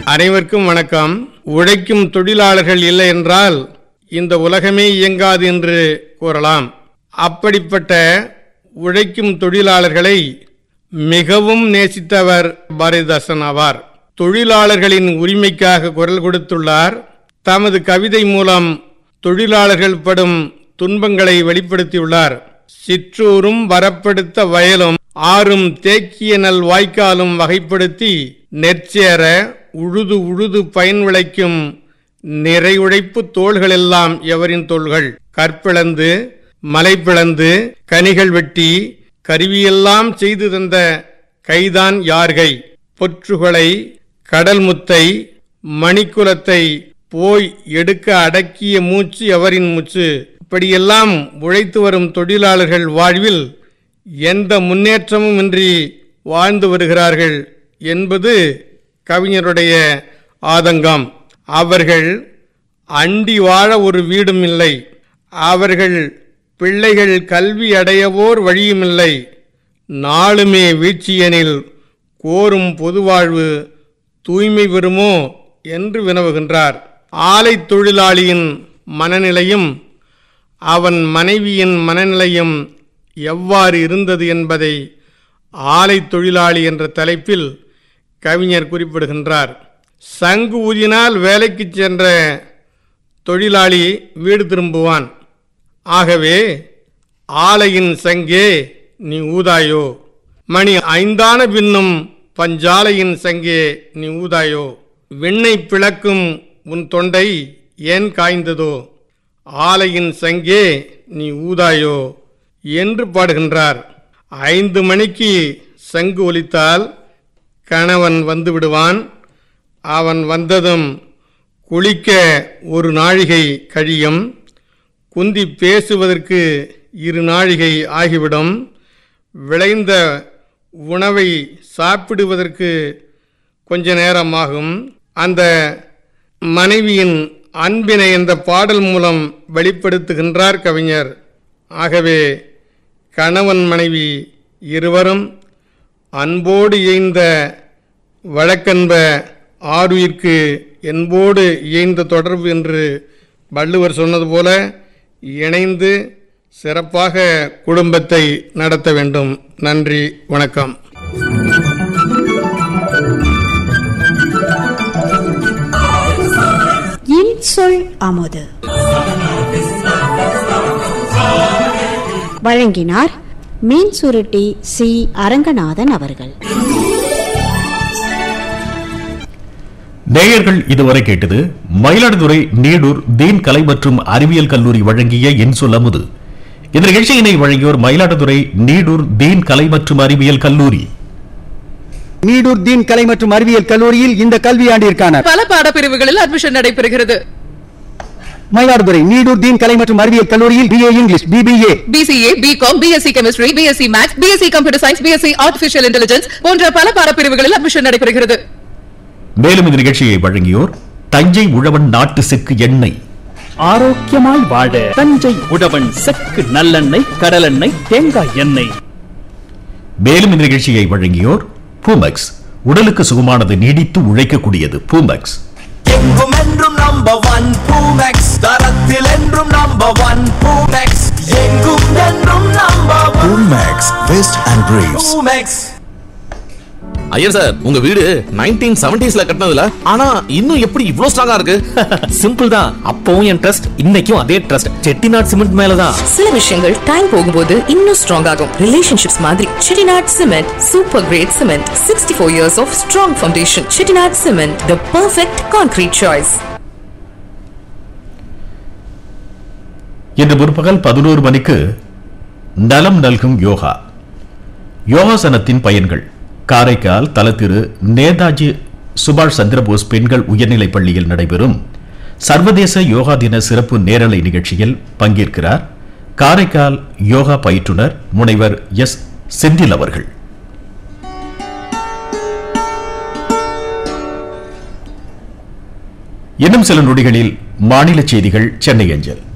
அனைவருக்கும் வணக்கம் உழைக்கும் தொழிலாளர்கள் இல்லை என்றால் இந்த உலகமே இயங்காது என்று கூறலாம் அப்படிப்பட்ட உழைக்கும் தொழிலாளர்களை மிகவும் நேசித்தவர் பாரதிதாசன் ஆவார் தொழிலாளர்களின் உரிமைக்காக குரல் கொடுத்துள்ளார் தமது கவிதை மூலம் தொழிலாளர்கள் படும் துன்பங்களை வெளிப்படுத்தியுள்ளார் சிற்றூரும் வரப்படுத்த வயலும் ஆறும் தேக்கிய நல் வாய்க்காலும் வகைப்படுத்தி நெற்சேர உழுது உழுது பயன் விளைக்கும் நிறை உழைப்பு தோள்களெல்லாம் எவரின் தோள்கள் கற்பிளந்து மலை பிளந்து கனிகள் வெட்டி கருவியெல்லாம் செய்து தந்த கைதான் யார்கை பொற்றுகளை கடல் முத்தை மணிக்குலத்தை போய் எடுக்க அடக்கிய மூச்சு எவரின் மூச்சு இப்படியெல்லாம் உழைத்து வரும் தொழிலாளர்கள் வாழ்வில் எந்த முன்னேற்றமும் இன்றி வாழ்ந்து வருகிறார்கள் என்பது கவிஞருடைய ஆதங்கம் அவர்கள் அண்டி வாழ ஒரு வீடும் இல்லை அவர்கள் பிள்ளைகள் கல்வி அடையவோர் வழியுமில்லை நாளுமே வீழ்ச்சியெனில் கோரும் பொதுவாழ்வு தூய்மை பெறுமோ என்று வினவுகின்றார் ஆலை தொழிலாளியின் மனநிலையும் அவன் மனைவியின் மனநிலையும் எவ்வாறு இருந்தது என்பதை ஆலை தொழிலாளி என்ற தலைப்பில் கவிஞர் குறிப்பிடுகின்றார் சங்கு ஊதினால் வேலைக்கு சென்ற தொழிலாளி வீடு திரும்புவான் ஆகவே ஆலையின் சங்கே நீ ஊதாயோ மணி ஐந்தான பின்னும் பஞ்சாலையின் சங்கே நீ ஊதாயோ விண்ணை பிளக்கும் உன் தொண்டை ஏன் காய்ந்ததோ ஆலையின் சங்கே நீ ஊதாயோ என்று பாடுகின்றார் ஐந்து மணிக்கு சங்கு ஒலித்தால் கணவன் வந்து விடுவான் அவன் வந்ததும் குளிக்க ஒரு நாழிகை கழியும் குந்தி பேசுவதற்கு இரு நாழிகை ஆகிவிடும் விளைந்த உணவை சாப்பிடுவதற்கு கொஞ்ச நேரமாகும் அந்த மனைவியின் அன்பினை இந்த பாடல் மூலம் வெளிப்படுத்துகின்றார் கவிஞர் ஆகவே கணவன் மனைவி இருவரும் அன்போடு இயைந்த வழக்கன்ப ஆருயிர்க்கு என்போடு இயைந்த தொடர்பு என்று வள்ளுவர் சொன்னது போல இணைந்து சிறப்பாக குடும்பத்தை நடத்த வேண்டும் நன்றி வணக்கம் இன்சொல் அமுது வழங்கினார் மீன் சுருட்டி சி அரங்கநாதன் அவர்கள் நேயர்கள் இதுவரை கேட்டது மயிலாடுதுறை நீடூர் தீன் கலை மற்றும் அறிவியல் கல்லூரி வழங்கிய இன்சொல் அமுது இந்த நிகழ்ச்சியினை வழங்கியோர் மயிலாடுதுறை நீடூர் தீன் கலை மற்றும் அறிவியல் கல்லூரி நீடூர் தீன் கலை மற்றும் அறிவியல் கல்லூரியில் இந்த கல்வியாண்டிற்கான பல பாடப்பிரிவுகளில் அட்மிஷன் நடைபெறுகிறது மயிலாடுதுறை நீடூர் தீன் கலை மற்றும் அறிவியல் கல்லூரியில் BA English BBA BCA BCom BSc chemistry BSc maths BSc computer science BSc artificial intelligence போன்ற பல பாடப்பிரிவுகளில் அட்மிஷன் நடைபெறுகிறது மேலும் இந்த நிகழ்ச்சியை வழங்கியோர் தஞ்சை உழவன் நாட்டு செக்கு எண்ணெய் ஆரோக்கியமாய் வாழ தஞ்சை உழவன் செக்கு நல்லெண்ணெய் கடலெண்ணெய் தேங்காய் எண்ணெய் மேலும் இந்த நிகழ்ச்சியை வழங்கியோர் பூமெக்ஸ் உடலுக்கு சுகமானது நீடித்து உழைக்கக்கூடியது பூமெக்ஸ் எங்கும் என்றும் நம்பர் ஒன் பூமெக்ஸ் தரத்தில் என்றும் நம்பர் ஒன் பூமெக்ஸ் எங்கும் என்றும் number one Max Vest and Briefs. Poomex ஐயர் சார் உங்க வீடு நைன்டீன் செவன்டிஸ்ல கட்டினதுல ஆனா இன்னும் எப்படி இவ்ளோ ஸ்ட்ராங்கா இருக்கு சிம்பிள் தான் அப்பவும் என் ட்ரஸ்ட் இன்னைக்கும் அதே ட்ரஸ்ட் செட்டிநாட் சிமெண்ட் மேலதான் சில விஷயங்கள் டைம் போகும்போது இன்னும் ஸ்ட்ராங் ஆகும் ரிலேஷன்ஷிப்ஸ் மாதிரி Chettinad cement super grade cement sixty four years of strong foundation Chettinad cement the perfect concrete choice இன்று முற்பகல் பதினோரு மணிக்கு நலம் நல்கும் யோகா யோகாசனத்தின் பயன்கள் காரைக்கால் தலத்திரு நேதாஜி சுபாஷ் சந்திரபோஸ் பெண்கள் உயர்நிலைப் பள்ளியில் நடைபெறும் சர்வதேச யோகா தின சிறப்பு நேரலை நிகழ்ச்சியில் பங்கேற்கிறார் காரைக்கால் யோகா பயிற்றுனர் முனைவர் எஸ் செந்தில் அவர்கள் இன்னும் சில நொடிகளில் மாநில செய்திகள் சென்னை அஞ்சல்